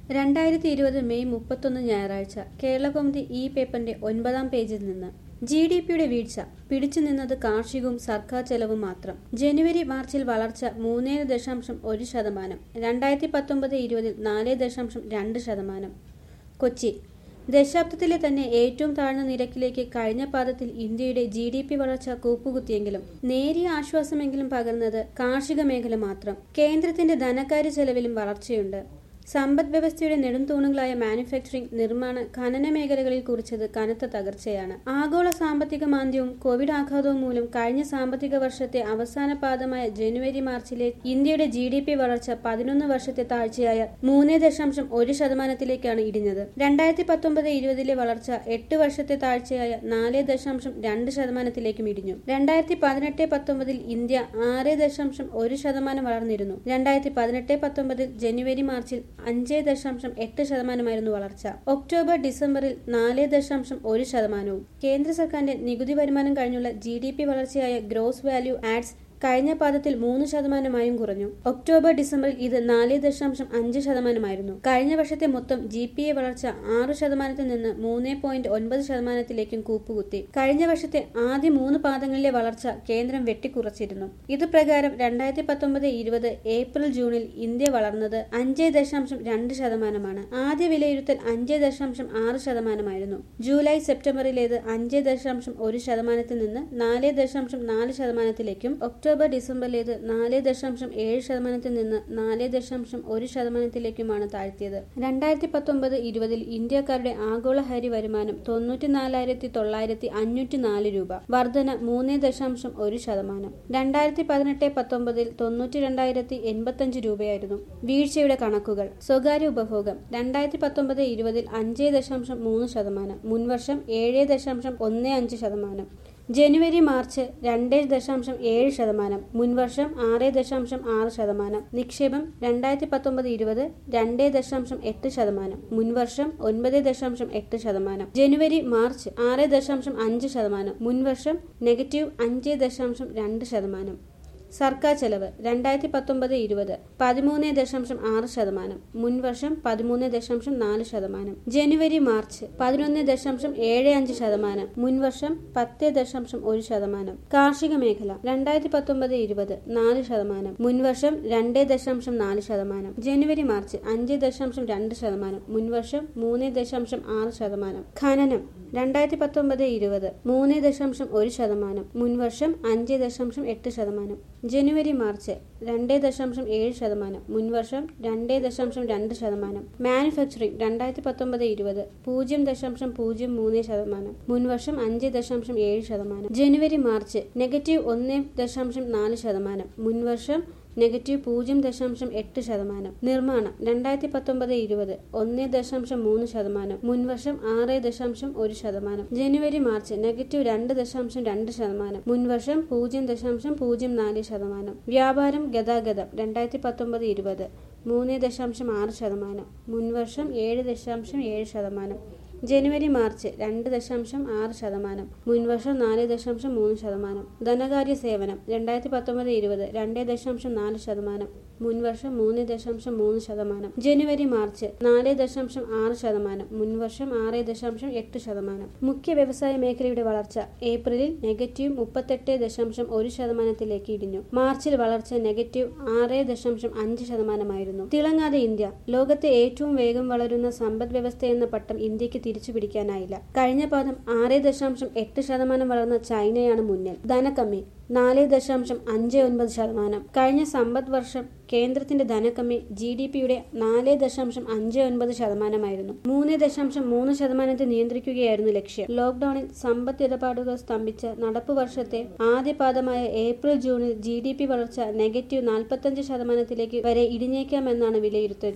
രണ്ടായിരത്തി ഇരുപത് മെയ് മുപ്പത്തൊന്ന് ഞായറാഴ്ച കേരളകൗമുദി ഈ പേപ്പറിന്റെ ഒൻപതാം പേജിൽ നിന്ന് ജി ഡി പിയുടെ വീഴ്ച പിടിച്ചു നിന്നത് കാർഷികവും സർക്കാർ ചെലവും മാത്രം ജനുവരി മാർച്ചിൽ വളർച്ച മൂന്നേ ദശാംശം ഒരു ശതമാനം രണ്ടായിരത്തി പത്തൊമ്പത് ഇരുപതിൽ നാല് ദശാംശം രണ്ട് ശതമാനം കൊച്ചി ദശാബ്ദത്തിലെ തന്നെ ഏറ്റവും താഴ്ന്ന നിരക്കിലേക്ക് കഴിഞ്ഞ പാദത്തിൽ ഇന്ത്യയുടെ ജി ഡി പി വളർച്ച കൂപ്പുകുത്തിയെങ്കിലും നേരിയ ആശ്വാസമെങ്കിലും പകർന്നത് കാർഷിക മേഖല മാത്രം കേന്ദ്രത്തിന്റെ ധനകാര്യ ചെലവിലും വളർച്ചയുണ്ട് സമ്പദ് വ്യവസ്ഥയുടെ നെടുംതൂണുകളായ മാനുഫാക്ചറിംഗ് നിർമ്മാണ ഖനന മേഖലകളിൽ കുറിച്ചത് കനത്ത തകർച്ചയാണ് ആഗോള സാമ്പത്തിക മാന്ദ്യവും കോവിഡ് ആഘാതവും മൂലം കഴിഞ്ഞ സാമ്പത്തിക വർഷത്തെ അവസാന പാദമായ ജനുവരി മാർച്ചിലെ ഇന്ത്യയുടെ ജി ഡി പി വളർച്ച പതിനൊന്ന് വർഷത്തെ താഴ്ചയായ മൂന്ന് ദശാംശം ഒരു ശതമാനത്തിലേക്കാണ് ഇടിഞ്ഞത് രണ്ടായിരത്തി പത്തൊമ്പത് ഇരുപതിലെ വളർച്ച എട്ട് വർഷത്തെ താഴ്ചയായ നാല് ദശാംശം രണ്ട് ശതമാനത്തിലേക്കും ഇടിഞ്ഞു രണ്ടായിരത്തി പതിനെട്ട് പത്തൊമ്പതിൽ ഇന്ത്യ ആറ് ദശാംശം ഒരു ശതമാനം വളർന്നിരുന്നു രണ്ടായിരത്തി പതിനെട്ട് പത്തൊമ്പതിൽ ജനുവരി മാർച്ചിൽ അഞ്ച് ദശാംശം എട്ട് ശതമാനമായിരുന്നു വളർച്ച ഒക്ടോബർ ഡിസംബറിൽ നാല് ദശാംശം ഒരു ശതമാനവും കേന്ദ്ര സർക്കാരിന്റെ നികുതി വരുമാനം കഴിഞ്ഞുള്ള ജി ഡി പി വളർച്ചയായ ഗ്രോസ് വാല്യൂ ആഡ്സ് കഴിഞ്ഞ പാദത്തിൽ മൂന്ന് ശതമാനമായും കുറഞ്ഞു ഒക്ടോബർ ഡിസംബറിൽ ഇത് നാല് ദശാംശം അഞ്ച് ശതമാനമായിരുന്നു കഴിഞ്ഞ വർഷത്തെ മൊത്തം ജി പി എ വളർച്ച ആറ് ശതമാനത്തിൽ നിന്ന് മൂന്ന് പോയിന്റ് ഒൻപത് ശതമാനത്തിലേക്കും കൂപ്പുകുത്തി കഴിഞ്ഞ വർഷത്തെ ആദ്യ മൂന്ന് പാദങ്ങളിലെ വളർച്ച കേന്ദ്രം വെട്ടിക്കുറച്ചിരുന്നു ഇത് പ്രകാരം രണ്ടായിരത്തി പത്തൊമ്പത് ഇരുപത് ഏപ്രിൽ ജൂണിൽ ഇന്ത്യ വളർന്നത് അഞ്ച് ദശാംശം രണ്ട് ശതമാനമാണ് ആദ്യ വിലയിരുത്തൽ അഞ്ച് ദശാംശം ആറ് ശതമാനമായിരുന്നു ജൂലൈ സെപ്റ്റംബറിലേത് അഞ്ച് ദശാംശം ഒരു ശതമാനത്തിൽ നിന്ന് നാല് ദശാംശം നാല് ശതമാനത്തിലേക്കും ഒക്ടോബർ ഡിസംബറിലേത് നാല് ദശാംശം ഏഴ് ശതമാനത്തിൽ നിന്ന് നാല് ദശാംശം ഒരു ശതമാനത്തിലേക്കുമാണ് താഴ്ത്തിയത് രണ്ടായിരത്തി പത്തൊമ്പത് ഇരുപതിൽ ഇന്ത്യക്കാരുടെ ആഗോള ഹരി വരുമാനം തൊണ്ണൂറ്റിനാലായിരത്തി തൊള്ളായിരത്തി അഞ്ഞൂറ്റി നാല് രൂപ വർധന മൂന്ന് ദശാംശം ഒരു ശതമാനം രണ്ടായിരത്തി പതിനെട്ട് പത്തൊമ്പതിൽ തൊണ്ണൂറ്റി രണ്ടായിരത്തി എൺപത്തഞ്ച് രൂപയായിരുന്നു വീഴ്ചയുടെ കണക്കുകൾ സ്വകാര്യ ഉപഭോഗം രണ്ടായിരത്തി പത്തൊമ്പത് ഇരുപതിൽ അഞ്ച് ദശാംശം മൂന്ന് ശതമാനം മുൻവർഷം ഏഴ് ദശാംശം ഒന്ന് അഞ്ച് ശതമാനം ജനുവരി മാർച്ച് രണ്ട് ദശാംശം ഏഴ് ശതമാനം മുൻവർഷം ആറ് ദശാംശം ആറ് ശതമാനം നിക്ഷേപം രണ്ടായിരത്തി പത്തൊമ്പത് ഇരുപത് രണ്ട് ദശാംശം എട്ട് ശതമാനം മുൻവർഷം ഒൻപത് ദശാംശം എട്ട് ശതമാനം ജനുവരി മാർച്ച് ആറ് ദശാംശം അഞ്ച് ശതമാനം മുൻവർഷം നെഗറ്റീവ് അഞ്ച് ദശാംശം രണ്ട് ശതമാനം സർക്കാർ ചെലവ് രണ്ടായിരത്തി പത്തൊമ്പത് ഇരുപത് പതിമൂന്ന് ദശാംശം ആറ് ശതമാനം മുൻവർഷം പതിമൂന്ന് ദശാംശം നാല് ശതമാനം ജനുവരി മാർച്ച് പതിനൊന്ന് ദശാംശം ഏഴ് അഞ്ച് ശതമാനം മുൻവർഷം പത്ത് ദശാംശം ഒരു ശതമാനം കാർഷിക മേഖല രണ്ടായിരത്തി പത്തൊമ്പത് ഇരുപത് നാല് ശതമാനം മുൻവർഷം രണ്ട് ദശാംശം നാല് ശതമാനം ജനുവരി മാർച്ച് അഞ്ച് ദശാംശം രണ്ട് ശതമാനം മുൻവർഷം മൂന്ന് ദശാംശം ആറ് ശതമാനം ഖനനം രണ്ടായിരത്തി പത്തൊമ്പത് ഇരുപത് മൂന്ന് ദശാംശം ഒരു ശതമാനം മുൻവർഷം അഞ്ച് ദശാംശം എട്ട് ശതമാനം ജനുവരി മാർച്ച് രണ്ട് ദശാംശം ഏഴ് ശതമാനം മുൻവർഷം രണ്ട് ദശാംശം രണ്ട് ശതമാനം മാനുഫാക്ചറിംഗ് രണ്ടായിരത്തി പത്തൊമ്പത് ഇരുപത് പൂജ്യം ദശാംശം പൂജ്യം മൂന്ന് ശതമാനം മുൻവർഷം അഞ്ച് ദശാംശം ഏഴ് ശതമാനം ജനുവരി മാർച്ച് നെഗറ്റീവ് ഒന്ന് ദശാംശം നാല് ശതമാനം മുൻവർഷം നെഗറ്റീവ് പൂജ്യം ദശാംശം എട്ട് ശതമാനം നിർമ്മാണം രണ്ടായിരത്തി പത്തൊമ്പത് ഇരുപത് ഒന്ന് ദശാംശം മൂന്ന് ശതമാനം മുൻവർഷം ആറ് ദശാംശം ഒരു ശതമാനം ജനുവരി മാർച്ച് നെഗറ്റീവ് രണ്ട് ദശാംശം രണ്ട് ശതമാനം മുൻവർഷം പൂജ്യം ദശാംശം പൂജ്യം നാല് ശതമാനം വ്യാപാരം ഗതാഗതം രണ്ടായിരത്തി പത്തൊമ്പത് ഇരുപത് മൂന്ന് ദശാംശം ആറ് ശതമാനം മുൻവർഷം ഏഴ് ദശാംശം ഏഴ് ശതമാനം ജനുവരി മാർച്ച് രണ്ട് ദശാംശം ആറ് ശതമാനം മുൻവർഷം നാല് ദശാംശം മൂന്ന് ശതമാനം ധനകാര്യ സേവനം രണ്ടായിരത്തി പത്തൊമ്പത് ഇരുപത് രണ്ട് ദശാംശം നാല് ശതമാനം മുൻവർഷം മൂന്ന് ദശാംശം മൂന്ന് ശതമാനം ജനുവരി മാർച്ച് നാല് ദശാംശം ആറ് ശതമാനം മുൻവർഷം ആറ് ദശാംശം എട്ട് ശതമാനം മുഖ്യ വ്യവസായ മേഖലയുടെ വളർച്ച ഏപ്രിലിൽ നെഗറ്റീവ് മുപ്പത്തെട്ട് ദശാംശം ഒരു ശതമാനത്തിലേക്ക് ഇടിഞ്ഞു മാർച്ചിൽ വളർച്ച നെഗറ്റീവ് ആറ് ദശാംശം അഞ്ച് ശതമാനമായിരുന്നു തിളങ്ങാതെ ഇന്ത്യ ലോകത്തെ ഏറ്റവും വേഗം വളരുന്ന സമ്പദ് വ്യവസ്ഥ എന്ന പട്ടം ഇന്ത്യക്ക് തിരിച്ചു പിടിക്കാനായില്ല കഴിഞ്ഞ പാദം ആറ് ദശാംശം എട്ട് ശതമാനം വളർന്ന ചൈനയാണ് മുന്നിൽ ധനക്കമ്മി നാല് ദശാംശം അഞ്ച് ഒൻപത് ശതമാനം കഴിഞ്ഞ സമ്പദ് വർഷം കേന്ദ്രത്തിന്റെ ധനക്കമ്മി ജി ഡി പിയുടെ നാല് ദശാംശം അഞ്ച് ഒൻപത് ശതമാനമായിരുന്നു മൂന്ന് ദശാംശം മൂന്ന് ശതമാനത്തെ നിയന്ത്രിക്കുകയായിരുന്നു ലക്ഷ്യം ലോക്ഡൌണിൽ സമ്പദ് ഇടപാടുകൾ സ്തംഭിച്ച നടപ്പ് വർഷത്തെ ആദ്യ പാദമായ ഏപ്രിൽ ജൂണിൽ ജി ഡി പി വളർച്ച നെഗറ്റീവ് നാൽപ്പത്തഞ്ച് ശതമാനത്തിലേക്ക് വരെ ഇടിഞ്ഞേക്കാമെന്നാണ് വിലയിരുത്തൽ